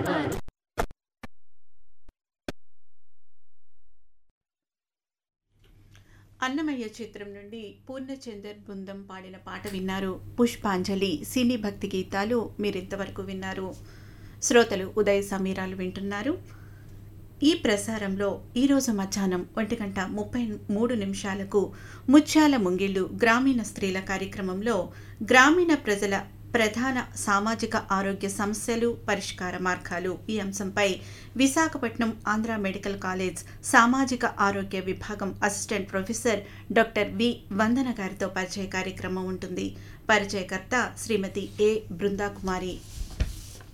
అన్నమయ్య చిత్రం నుండి పూర్ణచందర్ బృందం పాడిన పాట విన్నారు పుష్పాంజలి సినీ భక్తి గీతాలు మీరింతవరకు విన్నారు శ్రోతలు ఉదయ సమీరాలు వింటున్నారు ఈ ప్రసారంలో ఈరోజు మధ్యాహ్నం ఒంటి గంట ముప్పై మూడు నిమిషాలకు ముత్యాల ముంగిళ్ళు గ్రామీణ స్త్రీల కార్యక్రమంలో గ్రామీణ ప్రజల ప్రధాన సామాజిక ఆరోగ్య సమస్యలు పరిష్కార మార్గాలు ఈ అంశంపై విశాఖపట్నం ఆంధ్ర మెడికల్ కాలేజ్ సామాజిక ఆరోగ్య విభాగం assistant professor doctor V Vandana గారితో పరిచయ కార్యక్రమం ఉంటుంది పరిచయకర్త శ్రీమతి ఏ బృందాకుమారి